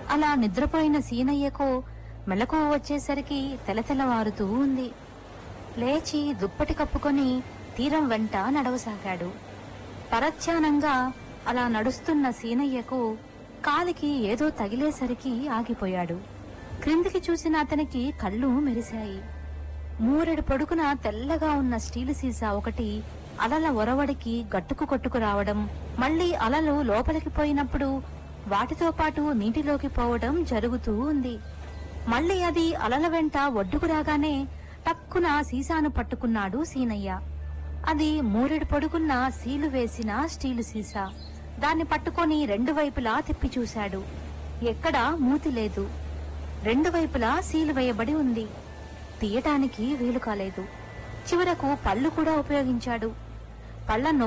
అలా నిద్రపోయిన సీనయ్యకు మెలకువ వచ్చేసరికి తెలతెలవారుతూ ఉంది లేచి దుప్పటి కప్పుకొని తీరం వెంట నడవసాగాడు పరధ్యానంగా అలా నడుస్తున్న సీనయ్యకు కాలికి ఏదో తగిలేసరికి ఆగిపోయాడు క్రిందికి చూసిన అతనికి కళ్ళు మెరిశాయి మూరెడు పొడుగున తెల్లగా ఉన్న స్టీలు సీసా ఒకటి అలల ఒరవడికి గట్టుకు కొట్టుకు రావడం మళ్ళీ అలలు లోపలికి పోయినప్పుడు వాటితో పాటు నీటిలోకి పోవడం జరుగుతూ ఉంది మళ్ళీ అది అలల వెంట ఒడ్డుకు రాగానే టక్కున సీసాను పట్టుకున్నాడు సీనయ్య అది మూరెడు పొడుగున్న సీలు వేసిన స్టీలు సీసా దాన్ని పట్టుకొని రెండు వైపులా తిప్పి చూశాడు ఎక్కడా మూతి లేదు రెండు వైపులా సీలు వేయబడి ఉంది తీయటానికి వీలు కాలేదు చివరకు పళ్ళు కూడా ఉపయోగించాడు పళ్ళ